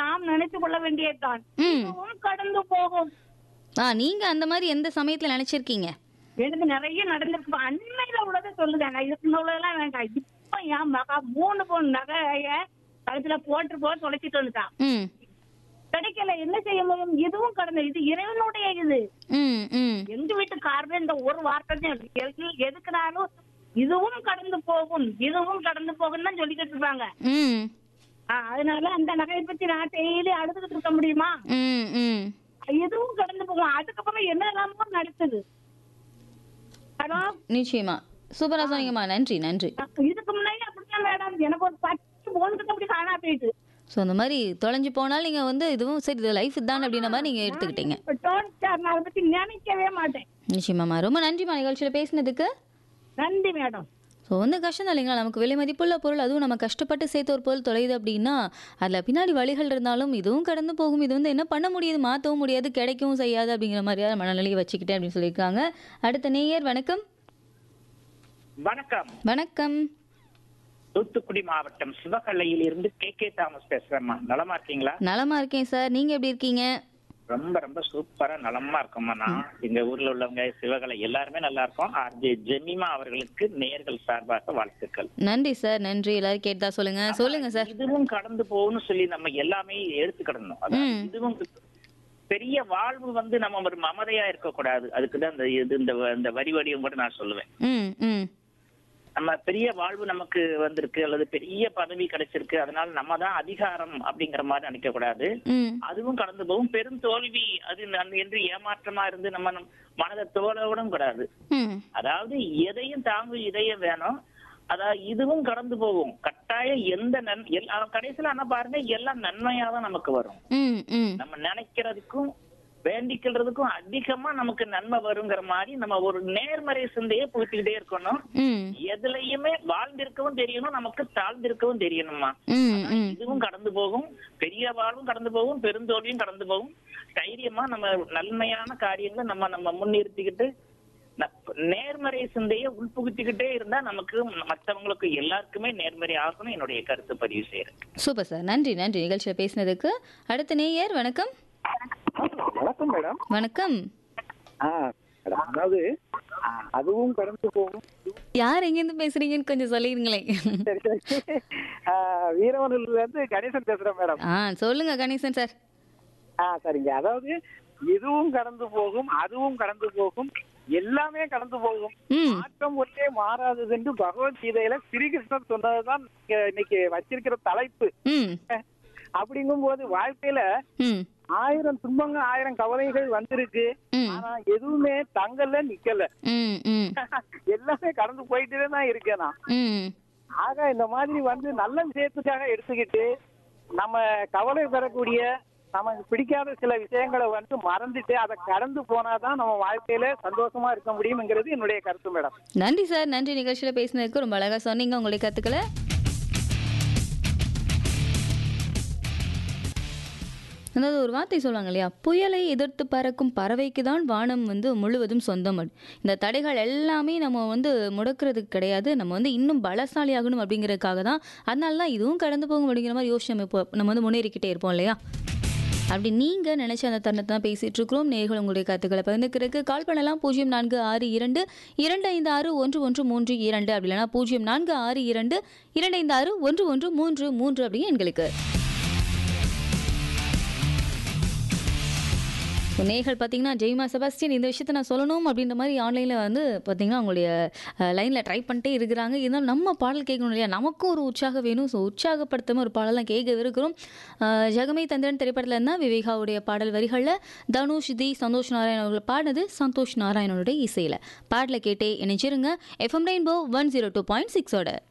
நாம் நினைத்து கொள்ள வேண்டியதுதான் ம் இதுவும் கடந்து போகும் ஆ நீங்க அந்த மாதிரி எந்த சமயத்துல நினைச்சிருக்கீங்க எனக்கு நிறைய நடந்திருக்கு அண்மையில உள்ளதை சொல்லுங்க நான் இதுக்கு உள்ளதெல்லாம் வேண்டாம் இப்ப என் மகா மூணு பொண்ணு நகைய கழுத்துல போட்டு போக தொலைச்சிட்டு வந்துட்டான் ம் கிடைக்கல என்ன செய்ய முடியும் இதுவும் கடந்து இது இறைவனுடைய இது ம் ம் எங்க வீட்டுக்காரர் இந்த ஒரு வார்த்தை தான் இருக்கு. எது- எதுக்குனாலும் இதுவும் கடந்து போகும் இதுவும் கடந்து போகும் தான் சொல்லிக்கிட்டு இருப்பாங்க ம் ஆ, அதனால அந்த நகையை பத்தி நான் டெய்லி அழுதுகிட்டு இருக்க முடியுமா ம் ம் இதுவும் கடந்து போகும் அதுக்கப்புறம் என்ன எல்லாமோ நடக்குது ஹலோ நிச்சயமா சூப்பரா சொன்னீங்கம்மா நன்றி நன்றி இதுக்கு முன்னாடி அப்படிதான் மேடம் எனக்கு ஒரு பத்து போனுக்கு அப்படி காணா போயிட்டு ஸோ அந்த மாதிரி தொலைஞ்சு போனால் நீங்கள் வந்து இதுவும் சரி இது லைஃப் தான் அப்படின்ற மாதிரி நீங்கள் எடுத்துக்கிட்டீங்க இப்ப டோன் சார் நான் அதை பத்தி நினைக்கவே மாட்டேன் நிச்சயமாம்மா ரொம்ப நன்றிம்மா நிகழ்ச்சியில் பேசினதுக்கு நன்றி மேடம் ஸோ வந்து கஷ்டம் தான் இல்லைங்களா நமக்கு விலை மதிப்புள்ள பொருள் அதுவும் நம்ம கஷ்டப்பட்டு சேர்த்த ஒரு பொருள் தொலையுது அப்படின்னா அதில் பின்னாடி வழிகள் இருந்தாலும் இதுவும் கடந்து போகும் இது வந்து என்ன பண்ண முடியுது மாற்றவும் முடியாது கிடைக்கவும் செய்யாது அப்படிங்கிற மாதிரியான மனநிலையை வச்சுக்கிட்டேன் அப்படின்னு சொல்லியிருக்காங்க அடுத்த நேயர் வணக்கம் வணக்கம் வணக்கம் தூத்துக்குடி மாவட்டம் சிவகல்லையில் இருந்து கே கே தாமஸ் பேசுறேம்மா நலமா இருக்கீங்களா நலமா இருக்கேன் சார் நீங்கள் எப்படி இருக்கீங்க ரொம்ப ரொம்ப சூப்பரா நலமா இருக்கோம்மா நான் எங்க ஊர்ல உள்ளவங்க சிவகலை எல்லாருமே நல்லா இருக்கோம் ஆர்ஜே ஜெமிமா அவர்களுக்கு நேர்கள் சார்பாக வாழ்த்துக்கள் நன்றி சார் நன்றி எல்லாரும் கேட்டதா சொல்லுங்க சொல்லுங்க சார் இதுவும் கடந்து போகும்னு சொல்லி நம்ம எல்லாமே எடுத்துக்கிடணும் அதாவது ம். இதுவும் பெரிய வாழ்வு வந்து நம்ம ஒரு மமதையா இருக்க கூடாது அதுக்குதான் இந்த இது இந்த இந்த வரி வடிவம் கூட நான் சொல்லுவேன் ம் ம் நம்ம பெரிய வாழ்வு நமக்கு வந்திருக்கு அல்லது பெரிய பதவி கிடைச்சிருக்கு அதனால நம்ம தான் அதிகாரம் அப்படிங்கிற மாதிரி நினைக்க கூடாது ம் அதுவும் கடந்து போகும் பெரும் தோல்வி அது நான் என்று ஏமாற்றமா இருந்து நம்ம நம் மனதை தோலவிடும் கூடாது ம் அதாவது எதையும் தாங்கும் இதயம் வேணும் அதாவது இதுவும் கடந்து போகும் கட்டாயம் எந்த நன் எல்லா கடைசியில ஆனா பாருங்க எல்லாம் நன்மையா தான் நமக்கு வரும் ம் ம் நம்ம நினைக்கிறதுக்கும் வேண்டிக்கிறதுக்கும் அதிகமா நமக்கு நன்மை வருங்கிற மாதிரி நம்ம ஒரு நேர்மறை சிந்தையை புகுத்திக்கிட்டே இருக்கணும் ம் எதுலயுமே வாழ்ந்திருக்கவும் தெரியணும் நமக்கு தாழ்ந்திருக்கவும் தெரியணுமா ம் ம் இதுவும் கடந்து போகும் பெரிய வாழ்வும் கடந்து போகும் பெருந்தோல்வியும் கடந்து போகும் தைரியமா நம்ம நன்மையான காரியங்களை நம்ம நம்ம முன்னிறுத்திக்கிட்டு ந- நேர்மறை சிந்தையை உள்புகுத்திக்கிட்டே இருந்தா நமக்கு மத்தவங்களுக்கு எல்லாருக்குமே நேர்மறை ஆகணும் என்னுடைய கருத்து பதிவு செய்யறேன் சூப்பர் சார் நன்றி நன்றி நிகழ்ச்சியில் பேசினதுக்கு அடுத்த நேயர் வணக்கம் வணக்கம் மேடம் வணக்கம் ஆ மேடம் அதாவது அதுவும் கடந்து போகும் யார் எங்கேருந்து பேசுறீங்கன்னு கொஞ்சம் சொல்லிடுங்களேன் சரி சரி ஆ, வீரவனூர்ல இருந்து கணேசன் பேசுறேன் மேடம் ஆ சொல்லுங்க கணேசன் சார் ஆ சரிங்க அதாவது இதுவும் கடந்து போகும் அதுவும் கடந்து போகும் எல்லாமே கடந்து போகும் ம் மாற்றம் ஒன்றே மாறாதது என்று பகவத்கீதையில ஸ்ரீகிருஷ்ணன் சொன்னதுதான் இங்க இன்னைக்கு வச்சிருக்கிற தலைப்பு ம் அப்படிங்கும் போது வாழ்க்கையில ம் ஆயிரம் துன்பங்க ஆயிரம் கவலைகள் வந்திருக்கு ம். ஆனா எதுவுமே தங்கல நிக்கல ம் ம் எல்லாமே கடந்து போயிட்டே தான் இருக்கேன் நான் ம் ஆக இந்த மாதிரி வந்து நல்ல விஷயத்துக்காக எடுத்துக்கிட்டு நம்ம கவலை பெறக்கூடிய நமக்கு பிடிக்காத சில விஷயங்களை வந்து மறந்துட்டு அதை கடந்து போனாதான் நம்ம வாழ்க்கையில சந்தோஷமா இருக்க முடியுங்கிறது என்னுடைய கருத்து மேடம் நன்றி சார் நன்றி நிகழ்ச்சியில் பேசினதுக்கு ரொம்ப அழகாக சொன்னீங்க உங்களுடைய கற்றுக்களை அதாவது ஒரு வார்த்தை சொல்லுவாங்க இல்லையா புயலை எதிர்த்து பறக்கும் பறவைக்கு தான் வானம் வந்து முழுவதும் சொந்தம் அப்படி. இந்த தடைகள் எல்லாமே நம்ம வந்து முடக்கிறதுக்கு கிடையாது நம்ம வந்து இன்னும் பலசாலி ஆகணும் அப்படிங்கிறதுக்காக தான் அதனால தான் இதுவும் கடந்து போகும் அப்படிங்கிற மாதிரி யோசிச்சு நம்ம இப்போ நம்ம வந்து முன்னேறிக்கிட்டே இருப்போம் இல்லையா அப்படி நீங்கள் நினச்ச அந்த தருணத்தை தான் பேசிகிட்டு இருக்கிறோம் நேர்கள் உங்களுடைய கருத்துக்களை பகிர்ந்துக்கிறதுக்கு கால் பண்ணலாம் பூஜ்ஜியம் நான்கு ஆறு இரண்டு இரண்டு ஐந்து ஆறு ஒன்று ஒன்று மூன்று இரண்டு அப்படி இல்லைனா பூஜ்ஜியம் நான்கு ஆறு இரண்டு இரண்டு ஐந்து ஆறு ஒன்று ஒன்று மூன்று மூன்று அப்படின்னு எங்களுக்கு ஸோ நேர்கள் பார்த்தீங்கன்னா ஜெய்மா செபாஸ்டியன் இந்த விஷயத்தை நான் சொல்லணும் அப்படின்ற மாதிரி ஆன்லைனில் வந்து பார்த்தீங்கன்னா அவங்களுடைய லைனில் ட்ரை பண்ணிட்டே இருக்கிறாங்க இருந்தாலும் நம்ம பாடல் கேட்கணும் இல்லையா நமக்கும் ஒரு உற்சாகம் வேணும் ஸோ உற்சாகப்படுத்தாமல் ஒரு பாடலாம் கேட்க இருக்கிறோம் அஹ், ஜெகமே தந்திரன் திரைப்படத்தில் இருந்தால் விவேகாவுடைய பாடல் வரிகளில் தனுஷ் தி சந்தோஷ் நாராயண் அவர்கள் பாடினது சந்தோஷ் நாராயணனுடைய இசையில் பாடலை கேட்டே இணைச்சிருங்க FM rainbow one zero two point சிக்ஸோட